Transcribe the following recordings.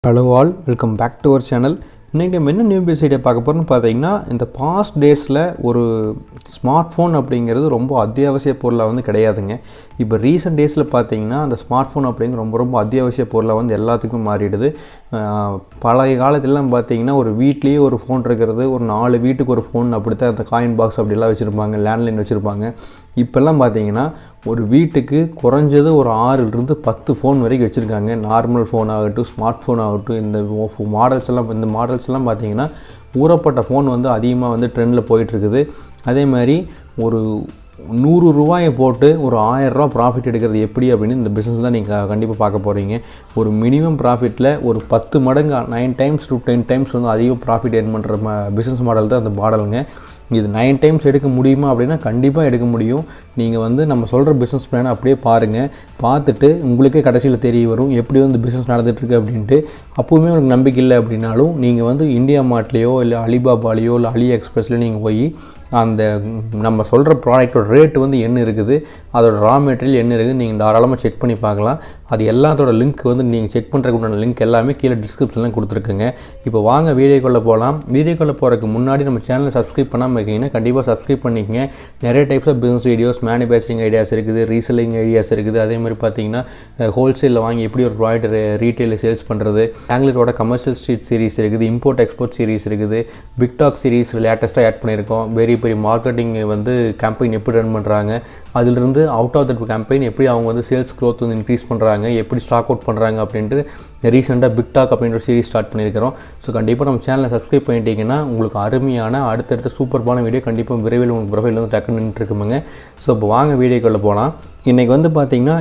hello all welcome back to our channel இன்றைக்கி நம்ம என்ன நியூ பேஸ் ஐடியா பார்க்க போகிறோம்னு பார்த்தீங்கன்னா இந்த பாஸ்ட் டேஸில் ஒரு ஸ்மார்ட் ஃபோன் அப்படிங்கிறது ரொம்ப அத்தியாவசிய பொருளாக வந்து கிடையாதுங்க இப்போ ரீசெண்ட் டேஸில் பார்த்தீங்கன்னா அந்த ஸ்மார்ட் ஃபோன் அப்படிங்கிற ரொம்ப ரொம்ப அத்தியாவசிய பொருளாக வந்து எல்லாத்துக்கும் மாறிடுது ஆஹ் பழைய காலத்துலலாம் பார்த்தீங்கன்னா ஒரு வீட்லேயே ஒரு ஃபோன் இருக்கிறது ஒரு நாலு வீட்டுக்கு ஒரு ஃபோன் அப்படித்தான் அந்த காயின் பாக்ஸ் அப்படிலாம் வச்சுருப்பாங்க லேண்ட்லைன் வச்சுருப்பாங்க இப்போல்லாம் பார்த்தீங்கன்னா ஒரு வீட்டுக்கு குறைஞ்சது ஒரு ஆறிலிருந்து பத்து ஃபோன் வரைக்கும் வச்சுருக்காங்க நார்மல் ஃபோன் ஆகட்டும் ஸ்மார்ட் ஃபோன் ஆகட்டும் இந்த மாடல்ஸ் எல்லாம் இந்த மாடல்ஸ் எல்லாம் பார்த்தீங்கன்னா ஊறப்பட்ட ஃபோன் வந்து அதிகமாக வந்து ட்ரெண்டில் போயிட்டுருக்குது அதே மாதிரி ஒரு நூறு ரூபாயை போட்டு ஒரு ஆயரூவா ப்ராஃபிட் எடுக்கிறது எப்படி அப்படின்னு இந்த பிஸ்னஸ் தான் நீங்கள் கண்டிப்பாக பார்க்க போகிறீங்க ஒரு மினிமம் ப்ராஃபிட்டில் ஒரு பத்து மடங்கு nine times to ten times வந்து அதிகம் ப்ராஃபிட் ஏர்ன் பண்ணுற பிஸ்னஸ் மாடல் தான் அந்த மாடலுங்க இது நைன் டைம்ஸ் எடுக்க முடியுமா அப்படின்னா கண்டிப்பாக எடுக்க முடியும் நீங்கள் வந்து நம்ம சொல்கிற பிஸ்னஸ் பிளானை அப்படியே பாருங்கள் பார்த்துட்டு உங்களுக்கே கடைசியில் தெரிய வரும் எப்படி வந்து பிஸ்னஸ் நடந்துகிட்ருக்கு அப்படின்ட்டு அப்போவுமே உங்களுக்கு நம்பிக்கை இல்லை அப்படின்னாலும் நீங்கள் வந்து இந்தியா மார்ட்லேயோ இல்லை அலிபாபாலேயோ இல்லை அலி எக்ஸ்பிரஸ்லேயோ நீங்கள் போய் அந்த நம்ம சொல்கிற ப்ராடக்ட்டோட ரேட் வந்து என்ன இருக்குது அதோட ரா மெட்டீரியல் என்ன இருக்குது நீங்கள் தாராளமாக செக் பண்ணி பார்க்கலாம் அது எல்லாத்தோட லிங்க் வந்து நீங்கள் செக் பண்ணுறதுக்கு உண்டான லிங்க் எல்லாமே கீழே டிஸ்கிரிப்ஷனில் கொடுத்துருக்குங்க இப்போ வாங்க வீடியோக்குள்ளே போகலாம் வீடியோக்குள்ளே போகிறதுக்கு முன்னாடி நம்ம சேனலை சப்ஸ்கிரைப் பண்ணாமல் இருக்கீங்கன்னா கண்டிப்பாக சப்ஸ்கிரைப் பண்ணிக்கங்க நிறைய types of business videos manufacturing ideas இருக்குது ரீசெல்லிங் ஐடியாஸ் இருக்குது அதே மாதிரி பார்த்தீங்கன்னா ஹோல்சேலில் வாங்கி எப்படி ஒரு ப்ராடக்ட் ரீட்டெயிலில் சேல்ஸ் பண்ணுறது ஆங்கிலரோட கமர்ஷியல் ஸ்ட்ரீட் சீரிஸ் இருக்குது இம்போர்ட் எக்ஸ்போர்ட் சீரிஸ் இருக்குது பிக்டாக் சீரிஸ் லேட்டஸ்ட்டாக ஆட் பண்ணியிருக்கோம் பெரிய பெரிய மார்க்கெட்டிங் வந்து கேம்பெயின் எப்படி ரன் பண்ணுறாங்க அதிலிருந்து அவுட் ஆஃப் தட் கேம்பெயின் எப்படி அவங்க வந்து சேல்ஸ் க்ரோத் வந்து இன்க்ரீஸ் பண்ணுறாங்க எப்படி ஸ்டாக் அவுட் பண்ணுறாங்க அப்படின்ட்டு ரீசெண்டாக பிக்டாக் அப்படின்ற சீரிஸ் ஸ்டார்ட் பண்ணியிருக்கிறோம் ஸோ கண்டிப்பாக நம்ம சேனலை சப்ஸ்கிரைப் பண்ணிட்டீங்கன்னா உங்களுக்கு அருமையான அடுத்தடுத்த சூப்பர்பான வீடியோ கண்டிப்பாக விரைவில் உங்களுக்கு ப்ரொஃபைல் வந்து டக்குன்னு நின்றுருக்குமுங்க ஸோ இப்போ வாங்க வீடியோக்குள்ளே போகலாம் இன்றைக்கி வந்து பார்த்திங்கன்னா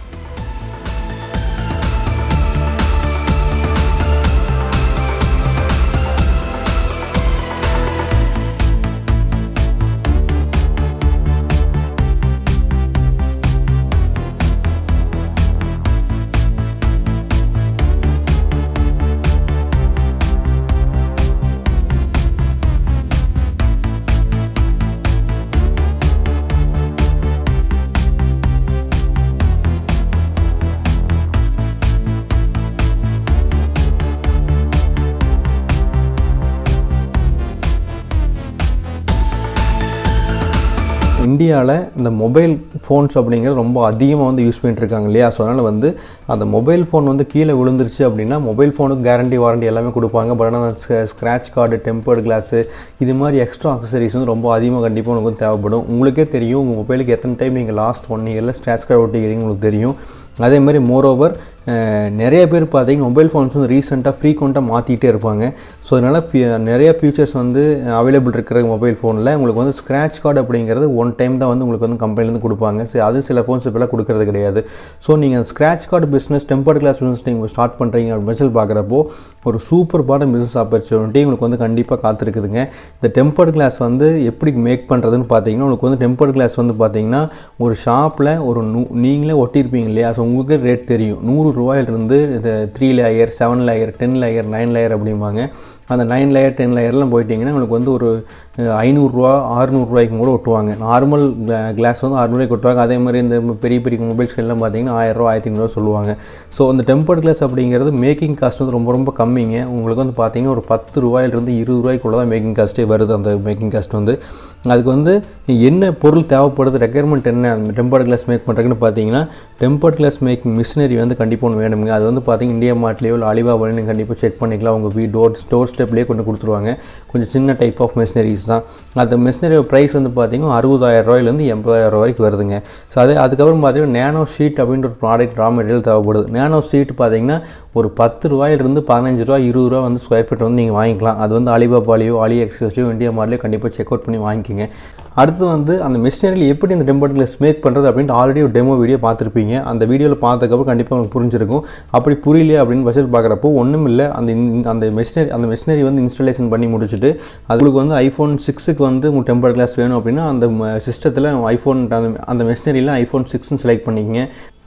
இந்தியாவில் இந்த மொபைல் ஃபோன்ஸ் அப்படிங்கிறது ரொம்ப அதிகமாக வந்து யூஸ் பண்ணிட்டு இருக்காங்க இல்லையா ஸோ அதனால் வந்து அந்த மொபைல் ஃபோன் வந்து கீழே விழுந்துருச்சு அப்படின்னா மொபைல் ஃபோனுக்கு கேரண்டி வாரண்டி எல்லாமே கொடுப்பாங்க பட் ஆனால் ஸ்க்ராட்ச் கார்டு டெம்பர்டு கிளாஸு இது மாதிரி எக்ஸ்ட்ரா அக்சசரிஸ் வந்து ரொம்ப அதிகமாக கண்டிப்பாக உங்களுக்கு வந்து தேவைப்படும் உங்களுக்கே தெரியும் உங்கள் மொபைலுக்கு எத்தனை டைம் நீங்கள் லாஸ்ட் ஒன் இயரில் ஸ்க்ராட்ச் கார்டு ஒட்டிக்கிறீங்க உங்களுக்கு தெரியும் அதே மாதிரி மோரோவர் நிறைய பேர் பார்த்தீங்கன்னா மொபைல் ஃபோன்ஸ் வந்து ரீசெண்டாக ஃப்ரீக்வெண்ட்டாக மாற்றிக்கிட்டே இருப்பாங்க ஸோ அதனால் நிறைய ஃபியூச்சர்ஸ் வந்து அவைலபிள் இருக்கிற மொபைல் ஃபோனில் உங்களுக்கு வந்து ஸ்க்ராட்ச் கார்டு அப்படிங்கிறது ஒன் டைம் தான் வந்து உங்களுக்கு வந்து கம்பெனிலேருந்து கொடுப்பாங்க ஸோ அது சில ஃபோன்ஸ் இப்போலாம் கொடுக்கறது கிடையாது ஸோ நீங்கள் scratch card business tempered glass business நீங்கள் ஸ்டார்ட் பண்ணுறீங்க அப்படின்னு மெசேஜ் பார்க்குறப்போ ஒரு சூப்பர் பாட பிஸ்னஸ் ஆப்பர்ச்சுனிட்டி உங்களுக்கு வந்து கண்டிப்பாக காத்திருக்குதுங்க இந்த டெம்பர்ட் கிளாஸ் வந்து எப்படி மேக் பண்ணுறதுன்னு பார்த்தீங்கன்னா உங்களுக்கு வந்து டெம்பர்ட் கிளாஸ் வந்து பார்த்தீங்கன்னா ஒரு ஷாப்பில் ஒரு நூ நீங்களே ஒட்டியிருப்பீங்க இல்லையா ஸோ உங்களுக்கு ரேட் தெரியும் நூறு ரூபாயிலிருந்து இந்த three layer seven layer ten layer nine layer அப்படிம்பாங்க அந்த நைன் லேயர் டென் லேயர்லாம் போயிட்டிங்கன்னா உங்களுக்கு வந்து ஒரு ஐநூறுரூவா அறுநூறுவாய்க்கு கூட ஒட்டுவாங்க நார்மல் கிளாஸ் வந்து அறுநூறுவாய்க்கு ஒட்டுவாங்க அதே மாதிரி இந்த பெரிய பெரிய மொபைல்ஸ்கெல்லாம் பார்த்தீங்கன்னா ஆயிரரூவா ஆயிரத்தி ஐநூறுவா சொல்லுவாங்க ஸோ அந்த டெம்பர்ட் கிளாஸ் அப்படிங்கிறது மேக்கிங் காஸ்ட் வந்து ரொம்ப ரொம்ப கம்மிங்க உங்களுக்கு வந்து பார்த்தீங்கன்னா ஒரு பத்து ரூபாயிலிருந்து இருபது ரூபாய்க்குள்ள தான் மேக்கிங் காஸ்ட்டே வருது அந்த மேக்கிங் காஸ்ட் வந்து அதுக்கு வந்து என்ன பொருள் தேவைப்படுது ரெக்குயர்மெண்ட் என்ன அந்த டெம்பர்ட் கிளாஸ் மேக் பண்ணுறதுன்னு பார்த்தீங்கன்னா டெம்பர்ட் கிளாஸ் மேக்கிங் மிஷினரி வந்து கண்டிப்பாக ஒன்று வேணுங்க அது வந்து பார்த்தீங்கன்னா இந்தியா மார்ட்லேயோ இல்லை அலிபாபாலையும் நீங்கள் கண்டிப்பாக செக் பண்ணிக்கலாம் உங்கள் வீ டோர் ஸ்டோர் ஸ்டெப்லேயே கொண்டு கொடுத்துருவாங்க கொஞ்சம் சின்ன டைப் ஆஃப் மெஷினரிஸ் தான் அந்த மெஷினரி ப்ரைஸ் வந்து பார்த்தீங்கன்னா அறுபதாயிரம் ரூபாயிலேருந்து எண்பதாயிரம் ரூபாய்க்கு வருதுங்க ஸோ அதே அதுக்கப்புறம் பார்த்தீங்கன்னா நேனோ ஷீட் அப்படின்ற ஒரு ப்ராடக்ட் ரா மெட்டீரியல் தேவைப்படுது நேனோ ஷீட் பார்த்தீங்கன்னா ஒரு பத்து ரூபாயிலிருந்து பதினஞ்சு ரூபா இருபது ரூபா வந்து ஸ்கொயர் ஃபீட் வந்து நீங்கள் வாங்கிக்கலாம் அது வந்து அலிபாபாலேயோ அலி எக்ஸ்பிரஸ்லையோ இந்தியா மார்ட்லேயோ கண்டிப்பாக செக் அவுட் பண்ணி வாங்கிக்கிங்க அடுத்து வந்து அந்த மிஷினரியில் எப்படி இந்த டெம்பர்ட் கிளாஸ் மேக் பண்ணுறது அப்படின்ட்டு ஆல்ரெடி ஒரு டெமோ வீடியோ பார்த்துருப்பீங்க அந்த வீடியோவில் பார்த்ததுக்கப்புறம் கண்டிப்பாக உங்களுக்கு புரிஞ்சிருக்கும் அப்படி புரியலையே அப்படின்னு பட்ஜெட் பார்க்குறப்போ ஒன்றும் இல்லை அந்த அந்த மிஷினரி அந்த மிஷினரி வந்து இன்ஸ்டாலேஷன் பண்ணி முடிச்சுட்டு அதுக்கு வந்து ஐஃபோன் சிக்ஸுக்கு வந்து உங்களுக்கு டெம்பர்ட் கிளாஸ் வேணும் அப்படின்னா அந்த சிஸ்டத்தில் ஐஃபோன் அந்த அந்த மிஷினரியில் ஐஃபோன் சிக்ஸ்னு செலக்ட் பண்ணிக்கங்க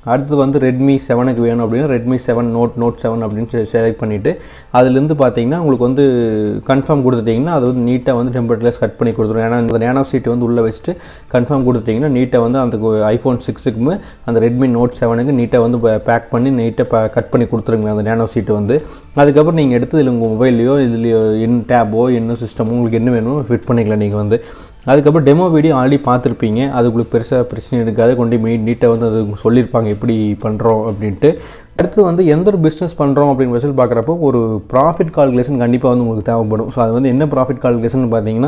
அடுத்து வந்து ரெட்மி செவனுக்கு வேணும் அப்படின்னா Redmi seven note note seven அப்படின்னு செலக்ட் பண்ணிவிட்டு அதுலேருந்து பார்த்தீங்கன்னா உங்களுக்கு வந்து கன்ஃபார்ம் கொடுத்துட்டிங்கன்னா அது வந்து நீட்டாக வந்து டெம்பர் கிளாஸ் கட் பண்ணி கொடுத்துரும் ஏன்னா இந்த நேனோ சீட் வந்து உள்ளே வச்சுட்டு கன்ஃபார்ம் கொடுத்துட்டிங்கன்னா நீட்டாக வந்து அந்த ஐஃபோன் சிக்ஸுக்குமே அந்த ரெட்மி நோட் செவனுக்கு நீட்டாக வந்து பேக் பண்ணி நீட்டாக கட் பண்ணி கொடுத்துருங்க அந்த நேனோ சீட்டு வந்து அதுக்கப்புறம் நீங்கள் எடுத்து இதில் உங்கள் மொபைல்லையோ இதுலையோ இன் டேபோ இன்னும் சிஸ்டமோ உங்களுக்கு என்ன வேணுமோ ஃபிட் பண்ணிக்கலாம் நீங்கள் வந்து அதுக்கப்புறம் டெமோ வீடியோ ஆல்ரெடி பார்த்துருப்பீங்க அது உங்களுக்கு பெருசாக பிரச்சனை இருக்காது கொண்டு போய் நீட்டாக வந்து அது சொல்லியிருப்பாங்க எப்படி பண்ணுறோம் அப்படின்ட்டு அடுத்து வந்து எந்த ஒரு பிஸ்னஸ் பண்ணுறோம் அப்படின்னு பட்சத்தில் பார்க்குறப்போ ஒரு ப்ராஃபிட் கால்குலேஷன் கண்டிப்பாக வந்து உங்களுக்கு தேவைப்படும் ஸோ அது வந்து என்ன ப்ராஃபிட் கால்குலேஷன் பார்த்தீங்கன்னா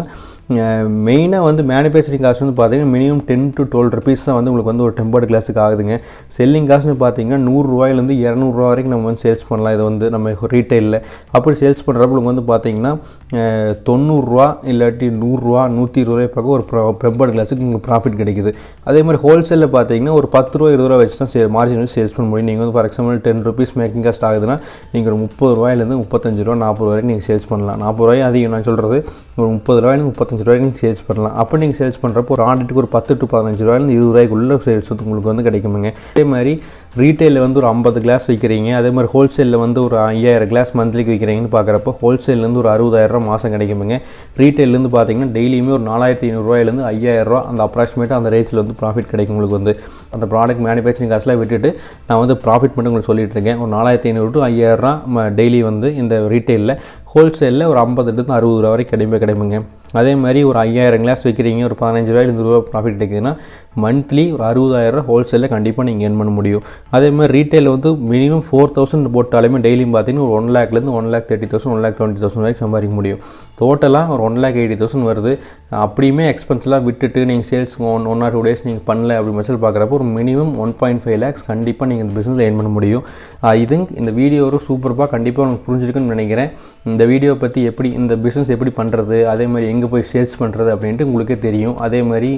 மெயினாக வந்து மேனுஃபேக்சரிங் காஸ்ட் வந்து பார்த்தீங்கன்னா minimum ten to twelve rupees தான் வந்து உங்களுக்கு வந்து ஒரு டெம்பர்டு கிளாஸுக்கு ஆகுதுங்க செல்லிங் காஸ்ட்னு பார்த்தீங்கன்னா நூறுரூவாயிலேருந்து இரநூறுவா வரைக்கும் நம்ம வந்து சேல்ஸ் பண்ணலாம் இது வந்து நம்ம ரீட்டைலில் அப்படி சேல்ஸ் பண்ணுறப்ப உங்களுக்கு வந்து பார்த்தீங்கன்னா தொண்ணூறுரூவா இல்லாட்டி நூறுரூவா நூற்றி இருபது ரூபாய் பக்கம் ஒரு டெம்பர்டு கிளாஸுக்கு உங்களுக்கு ப்ராஃபிட் கிடைக்குது அதே மாதிரி ஹோல்சேலில் பார்த்தீங்கன்னா ஒரு பத்து ரூபா இருபது ரூபா வச்சு தான் சே மார்ஜின் வச்சு சேல்ஸ் பண்ண முடியும் நீங்கள் வந்து for example ten rupees making cost ஆகுதுன்னா நீங்கள் ஒரு முப்பது ரூபாயிலேருந்து முப்பத்தஞ்சு ரூபா நாற்பது ரூபா வரைக்கும் நீங்கள் சேல்ஸ் பண்ணலாம் நாற்பது ரூபாய் அதிகம் நான் சொல்கிறது ஒரு முப்பது ரூபாயிலேருந்து முப்பத்தஞ்சு ரூபாய்க்கு நீங்கள் சேல்ஸ் பண்ணலாம் அப்போ நீங்கள் சேல்ஸ் பண்ணுறப்போ ஒரு ஆடிட்டுக்கு ஒரு பத்து டு பதினஞ்சு ரூபாயிலேருந்து இருபது ரூபாய்க்குள்ள சேல்ஸ் வந்து உங்களுக்கு வந்து கிடைக்குமுங்க அதே மாதிரி ரீட்டைலில் வந்து ஒரு ஐம்பது கிளாஸ் விற்கிறீங்க அதே மாதிரி ஹோல்சேலில் வந்து ஒரு ஐயாயிரம் கிளாஸ் மந்த்லிக்கு விற்கிறீங்கன்னு பார்க்குறப்போ ஹோல்சேல்லேருந்து ஒரு அறுபதாயிரரூவா மாதம் கிடைக்குமுங்க ரீட்டைலேருந்து பார்த்தீங்கன்னா டெய்லியுமே ஒரு நாலாயிரத்தி ஐநூறுரூவாயிலேருந்து ஐயாயிரரூவா அந்த அப்ராக்சிமேட்டாக அந்த ரேஞ்சில் வந்து ப்ராஃபிட் கிடைக்கும் உங்களுக்கு வந்து அந்த ப்ராடக்ட் மேனுஃபேக்சரிங் காஸ்ட்லாம் விட்டுட்டு நான் வந்து ப்ராஃபிட் மட்டும் உங்களுக்கு சொல்லிட்டு இருக்கேன் ஒரு நாலாயிரத்தி ஐநூறு டு ஐயாயிரரூவா டெய்லி வந்து இந்த ரீட்டைலில் ஹோல்சேலில் ஒரு ஐம்பதுலேருந்து அறுபது ரூபா வரைக்கும் கிடைமே கிடைக்குங்க அதே மாதிரி ஒரு ஐயாயிரம் கிளாஸ் விற்கிறீங்க ஒரு பதினஞ்சு ரூபாய் இருபது ரூபா ப்ராஃபிட் கிடைக்குதுன்னா மந்த்லி ஒரு அறுபதாயிரம் ஹோல்சேலில் கண்டிப்பாக நீங்கள் ஏர்ன் பண்ண முடியும் அதே மாதிரி ரீட்டைலில் வந்து மினிமம் ஃபோர் தௌசண்ட் போட்டாலுமே டெய்லியும் பார்த்தீங்கன்னா ஒரு ஒன் லேக்லேருந்து one lakh thirty thousand one lakh twenty thousand வரைக்கும் சம்பாதிக்க முடியும் டோட்டலாக ஒரு ஒன் லேக் எயிட்டி தௌசண்ட் வருது அப்படியுமே எக்ஸ்பென்ஸ்லாம் விட்டுட்டு நீங்கள் sales one one or two days நீங்கள் பண்ணல அப்படி மெசேஜ் பார்க்குறப்போ ஒரு minimum one point five lakhs கண்டிப்பாக நீங்கள் இந்த பிஸ்னஸில் ஏர்ன் பண்ண முடியும் இது இந்த வீடியோ ஒரு சூப்பராக கண்டிப்பாக உங்களுக்கு புரிஞ்சிருக்குன்னு நினைக்கிறேன் இந்த வீடியோ பற்றி எப்படி இந்த பிஸ்னஸ் எப்படி பண்ணுறது அதே மாதிரி எங்கே போய் சேல்ஸ் பண்ணுறது அப்படின்ட்டு உங்களுக்கே தெரியும் அதே மாதிரி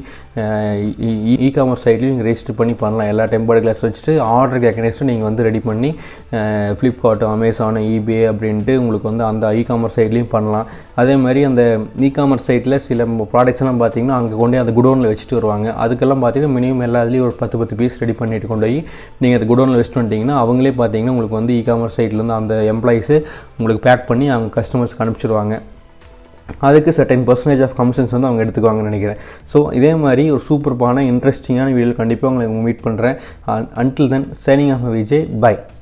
இ காமர்ஸ் சைட்லையும் நீங்கள் ரெஜிஸ்டர் பண்ணி பண்ணலாம் எல்லா டெம்பர்டு கிளாஸ் வச்சுட்டு ஆர்டருக்கு அகேன்ஸ்ட்டு நீங்கள் வந்து ரெடி பண்ணி ஃப்ளிப்கார்ட் அமேசான் ஈபே அப்படின்ட்டு உங்களுக்கு வந்து அந்த இ காமர்ஸ் சைட்லேயும் பண்ணலாம் அதே மாதிரி அந்த இ காமர்ஸ் சைட்டில் சில ப்ராடக்ட்ஸ்லாம் பார்த்தீங்கன்னா அங்கே கொண்டு அந்த குடோனில் வச்சுட்டு வருவாங்க அதுக்கெல்லாம் பார்த்தீங்கன்னா மினிமம் எல்லா இதுலேயும் ஒரு பத்து பத்து பீஸ் ரெடி பண்ணிட்டு கொண்டு போய் நீங்கள் அது குடோனில் வச்சுட்டு வந்துட்டிங்கன்னா அவங்களே பார்த்தீங்கன்னா உங்களுக்கு வந்து இ காமர்ஸ் சைட்லேருந்து அந்த எம்ப்ளாயிஸு உங்களுக்கு பேக் பண்ணி அவங்க கஸ்டமர்ஸ்க்கு அனுப்பிச்சிடுவாங்க அதுக்கு சர்டன் பர்சன்டேஜ் ஆஃப் கமிஷன்ஸ் வந்து அவங்க எடுத்துக்குவாங்கன்னு நினைக்கிறேன் ஸோ இதே மாதிரி ஒரு சூப்பர்பான இன்ட்ரெஸ்டிங்கான வீடியோ கண்டிப்பாக உங்களை மீட் பண்ணுறேன் until then signing off Vijay by